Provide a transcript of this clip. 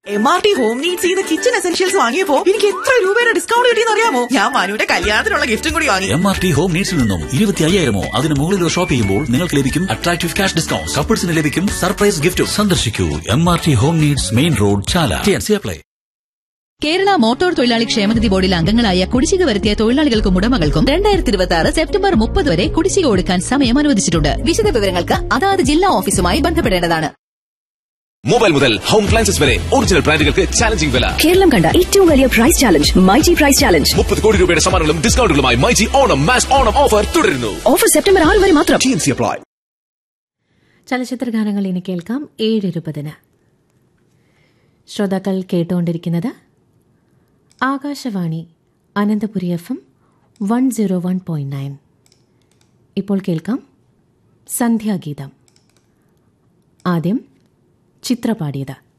M R T home needs ചെയ്ത kitchen essentials വാങ്ങിയപ്പോ എനിക്ക് എത്ര രൂപയുടെ ഡിസ്കൗണ്ട് കിട്ടിയെന്ന് അറിയാമോ ഞാൻ മനുവിന്റെ കല്യാണത്തിനുള്ള ഗിഫ്റ്റും കൂടി വാങ്ങി എം ആർ ടി ഹോം നീഡ്സിൽ നിന്നും ഇരുപത്തി അയ്യായിരമോ അതിന് മുകളിലോ ഷോപ്പ് ചെയ്യുമ്പോൾ നിങ്ങൾക്ക് ലഭിക്കും അട്രാക്റ്റീവ് ക്യാഷ് ഡിസ്കൗണ്ട് കപ്പിൾസിന് ലഭിക്കും സർപ്രൈസ് ഗിഫ്റ്റും സന്ദർശിക്കൂ M R T home needs main road Chala TNC apply Kerala motor തൊഴിലാളി ക്ഷേമനിധി ബോർഡിൽ അംഗങ്ങളായ കുടിശ്ശിക വരുത്തിയ തൊഴിലാളികൾക്കും ഉടമകൾക്കും രണ്ടായിരത്തി ഇരുപത്തി ആറ് സെപ്റ്റംബർ മുപ്പത് വരെ കുടിശ്ശിക കൊടുക്കാൻ സമയം അനുവദിച്ചിട്ടുണ്ട് വിശദ വിവരങ്ങൾക്ക് അതാത് ജില്ലാ ഓഫീസുമായി ബന്ധപ്പെടേണ്ടതാണ് മൊബൈൽ മുതൽ ഹോം അപ്ലയൻസസ് വരെ ഒറിജിനൽ ബ്രാൻഡുകൾക്ക് ചാലഞ്ചിങ് വില കേരളം കണ്ട ഏറ്റവും വലിയ price challenge myG price challenge മുപ്പത് കോടി രൂപയുടെ സമ്മാനങ്ങളും ഡിസ്കൗണ്ടുകളുമായി മൈജി ഓണം മാസ് ഓണം ഓഫർ തുടരുന്നു ഓഫർ സെപ്റ്റംബർ ആറ് വരെ മാത്രം ടിഎൻസി അപ്ലൈ ചലച്ചിത്ര ഗാനങ്ങൾ ഇനി കേൾക്കാം ഏഴ് ഇരുപതിന് ശ്രോതാക്കൾ കേട്ടുകൊണ്ടിരിക്കുന്നത് Akashvani Ananthapuri F M one zero one point nine ഇപ്പോൾ കേൾക്കാം സന്ധ്യാഗീതം ആദ്യം ചിത്ര പാടിയത്